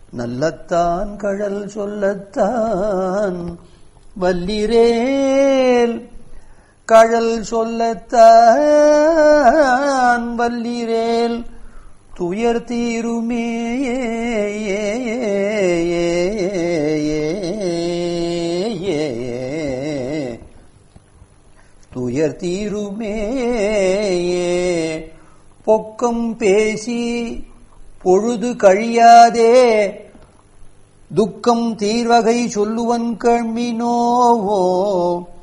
நல்லத்தான் கழல் சொல்லத்தான் வல்லிரேல் கழல் சொல்லத்தான் வல்லிரேல் துயர் தீருமே துயர் தீருமே பொக்கம் பேசி பொழுது கழியாதே துக்கம் தீர்வகை சொல்லுவன் கண்மினோவோ